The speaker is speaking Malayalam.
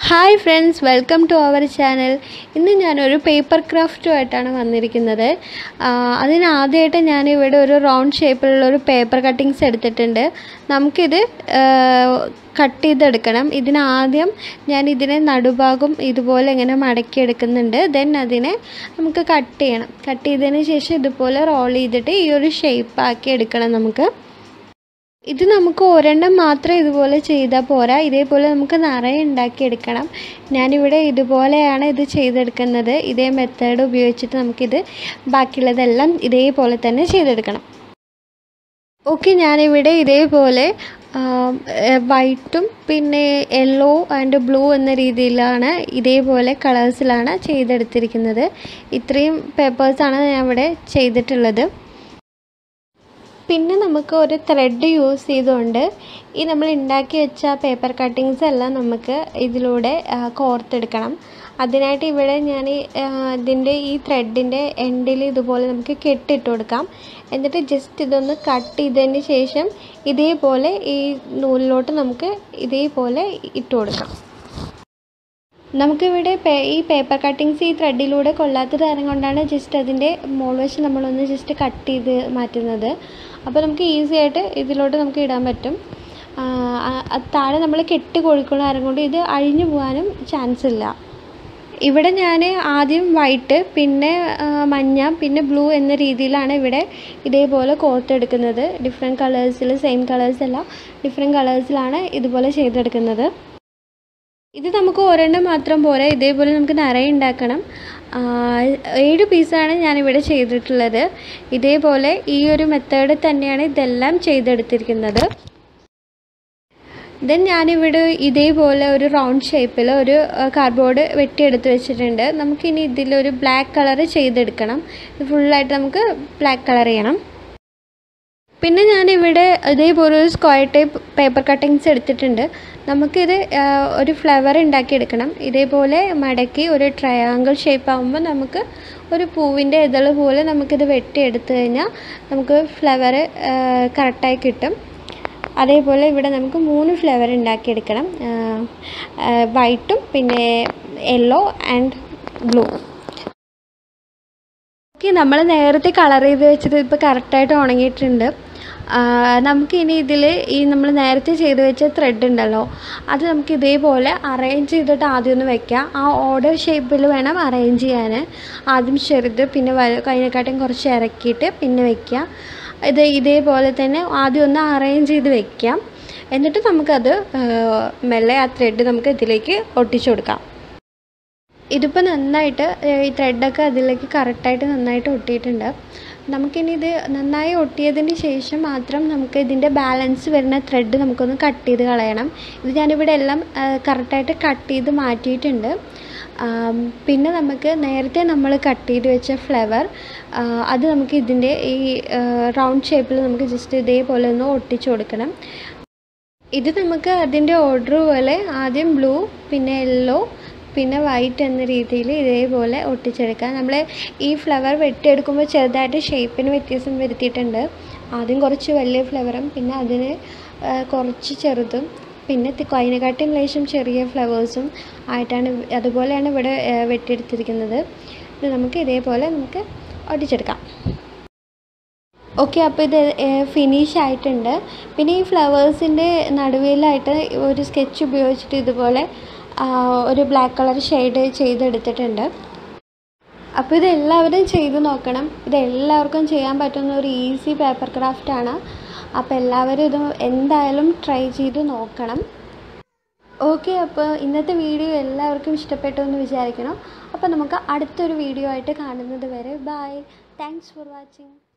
hi friends welcome to our channel ഇന്ന് ഞാനൊരു പേപ്പർ ക്രാഫ്റ്റുമായിട്ടാണ് വന്നിരിക്കുന്നത് ആ, അതിനാദ്യമായിട്ട് ഞാനിവിടെ ഒരു റൗണ്ട് ഷേപ്പിലുള്ള ഒരു പേപ്പർ കട്ടിങ്സ് എടുത്തിട്ടുണ്ട് നമുക്കിത് കട്ട് ചെയ്തെടുക്കണം ഇതിനാദ്യം ഞാൻ ഇതിനെ നടുഭാഗം ഇതുപോലെ ഇങ്ങനെ മടക്കി എടുക്കുന്നുണ്ട് ദെൻ അതിനെ നമുക്ക് കട്ട് ചെയ്യണം കട്ട് ചെയ്തതിന് ശേഷം ഇതുപോലെ റോൾ ചെയ്തിട്ട് ഈ ഒരു ഷേപ്പ് ആക്കി എടുക്കണം നമുക്ക് ഇത് നമുക്ക് ഒരെണ്ണം മാത്രം ഇതുപോലെ ചെയ്താൽ പോരാ ഇതേപോലെ നമുക്ക് നിറയെ ഉണ്ടാക്കിയെടുക്കണം ഞാനിവിടെ ഇതുപോലെയാണ് ഇത് ചെയ്തെടുക്കുന്നത് ഇതേ മെത്തേഡ് ഉപയോഗിച്ചിട്ട് നമുക്കിത് ബാക്കിയുള്ളതെല്ലാം ഇതേപോലെ തന്നെ ചെയ്തെടുക്കണം ഓക്കെ ഞാനിവിടെ ഇതേപോലെ വൈറ്റും പിന്നെ യെല്ലോ ആൻഡ് ബ്ലൂ എന്ന രീതിയിലാണ് ഇതേപോലെ കളേഴ്സിലാണ് ചെയ്തെടുത്തിരിക്കുന്നത് ഇത്രയും പേപ്പേഴ്സാണ് ഞാൻ ഇവിടെ ചെയ്തിട്ടുള്ളത് പിന്നെ നമുക്ക് ഒരു ത്രെഡ് യൂസ് ചെയ്തുകൊണ്ട് ഈ നമ്മൾ ഉണ്ടാക്കി വെച്ച പേപ്പർ കട്ടിങ്സ് എല്ലാം നമുക്ക് ഇതിലൂടെ ആ, കോർത്തെടുക്കണം അതിനായിട്ട് ഇവിടെ ഞാൻ ഈ, ആ, ഇതിൻ്റെ ഈ ത്രെഡിൻ്റെ എൻഡിൽ ഇതുപോലെ നമുക്ക് കെട്ടിട്ട് കൊടുക്കാം എന്നിട്ട് ജസ്റ്റ് ഇതൊന്ന് കട്ട് ചെയ്തതിന് ശേഷം ഇതേപോലെ ഈ നൂലിലോട്ട് നമുക്ക് ഇതേപോലെ ഇട്ട് കൊടുക്കാം നമുക്കിവിടെ പേ ഈ പേപ്പർ കട്ടിങ്സ് ഈ ത്രെഡിലൂടെ കൊള്ളാത്ത കാരണം കൊണ്ടാണ് ജസ്റ്റ് അതിൻ്റെ മോൾവശം നമ്മളൊന്ന് ജസ്റ്റ് കട്ട് ചെയ്ത് മാറ്റുന്നത് അപ്പോൾ നമുക്ക് ഈസി ആയിട്ട് ഇതിലോട്ട് നമുക്ക് ഇടാൻ പറ്റും ആ, ആ- അത് താഴെ നമ്മൾ കെട്ടി കൊടുക്കുന്ന കാരണം കൊണ്ട് ഇത് അഴിഞ്ഞു പോകാനും ചാൻസ് ഇല്ല ഇവിടെ ഞാൻ ആദ്യം വൈറ്റ് പിന്നെ ആ, മഞ്ഞ പിന്നെ ബ്ലൂ എന്ന രീതിയിലാണ് ഇവിടെ ഇതേപോലെ കോർത്തെടുക്കുന്നത് ഡിഫറെൻറ്റ് കളേഴ്സിൽ സെയിം കളേഴ്സ് അല്ല ഡിഫറെൻറ്റ് കളേഴ്സിലാണ് ഇതുപോലെ ചെയ്തെടുക്കുന്നത് ഇത് നമുക്ക് ഒരെണ്ണം മാത്രം പോരാ ഇതേപോലെ നമുക്ക് നിറയെ ഉണ്ടാക്കണം ആ, ഏഴ് പീസാണ് ഞാനിവിടെ ചെയ്തിട്ടുള്ളത് ഇതേപോലെ ഈ ഒരു മെത്തേഡ് തന്നെയാണ് ഇതെല്ലാം ചെയ്തെടുത്തിരിക്കുന്നത് ദെൻ ഞാനിവിടെ ഇതേപോലെ ഒരു റൗണ്ട് ഷേപ്പിൽ ഒരു കാർഡ്ബോർഡ് വെട്ടിയെടുത്ത് വെച്ചിട്ടുണ്ട് നമുക്കിനി ഇതിലൊരു ബ്ലാക്ക് കളർ ചെയ്തെടുക്കണം ഇത് ഫുള്ളായിട്ട് നമുക്ക് ബ്ലാക്ക് കളർ ചെയ്യണം പിന്നെ ഞാനിവിടെ ഇതേപോലെ ഒരു സ്ക്വയർ ടൈപ്പ് പേപ്പർ കട്ടിങ്സ് എടുത്തിട്ടുണ്ട് നമുക്കിത് ആ, ഒരു ഫ്ലവർ ഉണ്ടാക്കിയെടുക്കണം ഇതേപോലെ മടക്കി ഒരു ട്രയാങ്കിൾ ഷേപ്പ് ആകുമ്പോൾ നമുക്ക് ഒരു പൂവിൻ്റെ ഇതൾ പോലെ നമുക്കിത് വെട്ടിയെടുത്തു കഴിഞ്ഞാൽ നമുക്ക് ഫ്ലവർ കറക്റ്റായി കിട്ടും അതേപോലെ ഇവിടെ നമുക്ക് മൂന്ന് ഫ്ലവർ ഉണ്ടാക്കിയെടുക്കണം വൈറ്റും പിന്നെ യെല്ലോ ആൻഡ് ബ്ലൂ ഓക്കെ നമ്മൾ നേരത്തെ കളർ ചെയ്ത് വെച്ചത് ഇപ്പോൾ കറക്റ്റായിട്ട് ഉണങ്ങിയിട്ടുണ്ട് ആ, നമുക്കിനി ഇതിൽ ഈ നമ്മൾ നേരത്തെ ചെയ്ത് വെച്ച ത്രെഡ് ഉണ്ടല്ലോ അത് നമുക്ക് ഇതേപോലെ അറേഞ്ച് ചെയ്തിട്ട് ആദ്യം ഒന്ന് വെക്കാം ആ ഓർഡർ ഷേപ്പിൽ വേണം അറേഞ്ച് ചെയ്യാൻ ആദ്യം ചെറുത് പിന്നെ വലു കഴിഞ്ഞേക്കാട്ടും കുറച്ച് ഇറക്കിയിട്ട് പിന്നെ വെക്കുക ഇത് ഇതേപോലെ തന്നെ ആദ്യം ഒന്ന് അറേഞ്ച് ചെയ്ത് വെക്കാം എന്നിട്ട് നമുക്കത് ആ, മെല്ലെ ആ ത്രെഡ് നമുക്ക് ഇതിലേക്ക് ഒട്ടിച്ചു കൊടുക്കാം ഇതിപ്പോൾ നന്നായിട്ട് ഏഹ്, ഈ ത്രെഡൊക്കെ അതിലേക്ക് കറക്റ്റായിട്ട് നന്നായിട്ട് ഒട്ടിയിട്ടുണ്ട് നമുക്കിനി ഇത് നന്നായി ഒട്ടിയതിന് ശേഷം മാത്രം നമുക്ക് ഇതിൻ്റെ ബാലൻസ് വരുന്ന ത്രെഡ് നമുക്കൊന്ന് കട്ട് ചെയ്ത് കളയണം ഇത് ഞാനിവിടെ എല്ലാം കറക്റ്റായിട്ട് കട്ട് ചെയ്ത് മാറ്റിയിട്ടുണ്ട് ആം, പിന്നെ നമുക്ക് നേരത്തെ നമ്മൾ കട്ട് ചെയ്ത് വെച്ച ഫ്ലവർ അത് നമുക്ക് ഇതിൻ്റെ ഈ റൗണ്ട് ഷേപ്പിൽ നമുക്ക് ജസ്റ്റ് ഇതേപോലെ ഒന്ന് ഒട്ടിച്ചു കൊടുക്കണം ഇത് നമുക്ക് അതിൻ്റെ ഓർഡർ പോലെ ആദ്യം ബ്ലൂ പിന്നെ യെല്ലോ പിന്നെ വൈറ്റ് എന്ന രീതിയിൽ ഇതേപോലെ ഒട്ടിച്ചെടുക്കാം നമ്മൾ ഈ ഫ്ലവർ വെട്ടിയെടുക്കുമ്പോൾ ചെറുതായിട്ട് ഷേപ്പിന് വ്യത്യാസം വരുത്തിയിട്ടുണ്ട് ആദ്യം കുറച്ച് വലിയ ഫ്ലവറും പിന്നെ അതിന് ആ, കുറച്ച് ചെറുതും പിന്നെ തി- അതിനെക്കാട്ടിയും ലേശം ചെറിയ ഫ്ലവേഴ്സും ആയിട്ടാണ് ഇവ- അതുപോലെയാണ് ഇവിടെ ആ, വെട്ടിയെടുത്തിരിക്കുന്നത് ഇത് നമുക്ക് ഇതേപോലെ നമുക്ക് ഒട്ടിച്ചെടുക്കാം ഓക്കെ അപ്പോൾ ഇത് ഫിനിഷ് ആയിട്ടുണ്ട് പിന്നെ ഈ ഫ്ലവേഴ്സിൻ്റെ നടുവിലായിട്ട് ഒരു സ്കെച്ച് ഉപയോഗിച്ചിട്ട് ഇതുപോലെ ആ, ഒരു ബ്ലാക്ക് കളർ ഷെയ്ഡ് ചെയ്തെടുത്തിട്ടുണ്ട് അപ്പോൾ ഇത് എല്ലാവരും ചെയ്ത് നോക്കണം ഇത് എല്ലാവർക്കും ചെയ്യാൻ പറ്റുന്ന ഒരു ഈസി പേപ്പർ ക്രാഫ്റ്റ് ആണ് അപ്പോൾ എല്ലാവരും ഇത് എന്തായാലും ട്രൈ ചെയ്ത് നോക്കണം ഓക്കെ അപ്പോൾ ഇന്നത്തെ വീഡിയോ എല്ലാവർക്കും ഇഷ്ടപ്പെട്ടു എന്ന് വിചാരിക്കണം അപ്പോൾ നമുക്ക് അടുത്തൊരു വീഡിയോ ആയിട്ട് കാണുന്നത് വരെ ബൈ താങ്ക്സ് ഫോർ വാച്ചിങ്